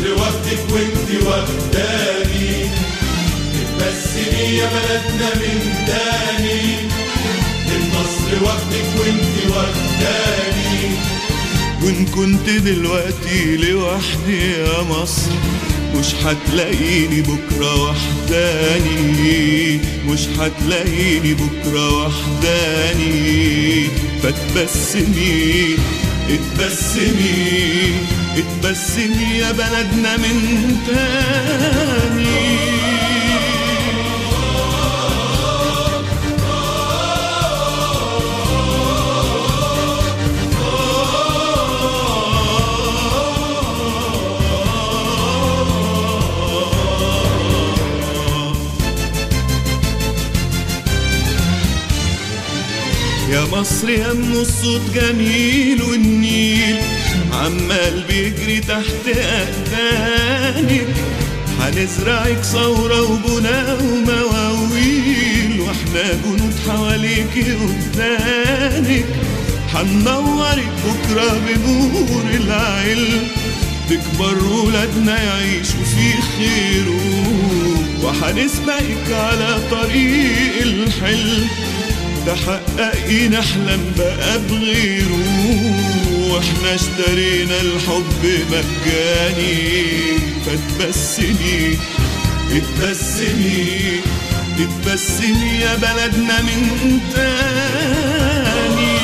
مصر واخدك وانت واخداني بتبسمي يا بلدنا من تاني من مصر واخدك وانت واخداني وإن كنت دلوقتي لوحدي يا مصر مش هتلاقيني بكرة وحداني مش هتلاقيني بكرة وحداني فتبسمي اتبسمي اتبسمي يا بلدنا من تاني يا مصر يا ام الصوت جميل والنيل عمال بيجري تحت اقدامك هنزرعك ثورة وبناء ومواويل واحنا جنود حواليك قدامك هننورك بكرة بنور العلم تكبر ولادنا يعيشوا في خير وهنسبقك على طريق الحلم تحققي نحلم بقى بغيره واحنا اشترينا الحب مجاني فتبسمي اتبسمي اتبسمي يا بلدنا من تاني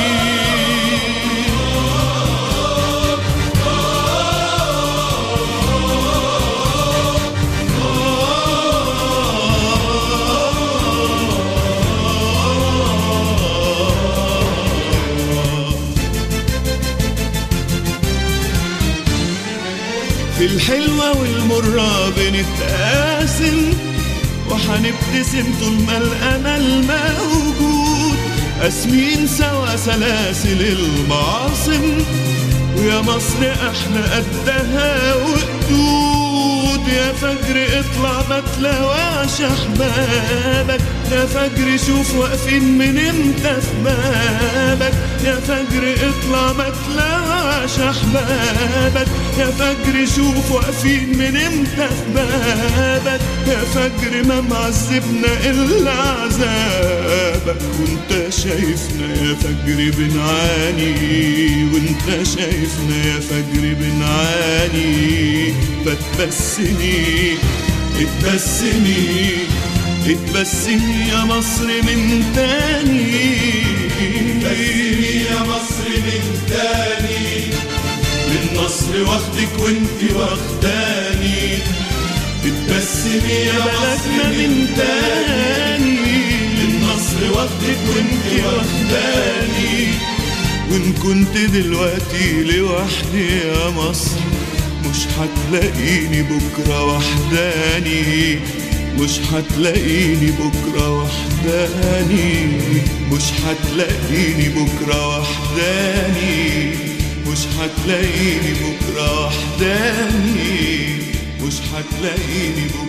في الحلوة والمرة بنتقاسم وحنبتسم طول ما الأمل موجود قاسمين سوا سلاسل المعاصم ويا مصر احنا قدها وقدود يا فجر اطلع ما تلاواش احبابك يا فجر شوف واقفين من امتى في بابك يا فجر اطلع ما تلاواش احبابك يا فجر شوف واقفين من امتى في بابك يا فجر ما معذبنا الا عذابك وانت شايفنا يا فجر بنعاني وانت شايفنا يا فجر بنعاني فتبسمي اتبسمي اتبسمي يا مصر من تاني بسمي يا مصر من تاني من مصر واخدك وانت واخداني بتبسمي يا بلدنا مصر من تاني من مصر واخدك وانت واخداني وان كنت دلوقتي لوحدي يا مصر مش هتلاقيني بكرة وحداني مش هتلاقيني بكرة وحداني مش هتلاقيني بكرة وحداني مش هتلاقيني بكرة وحداني مش هتلاقيني بكرة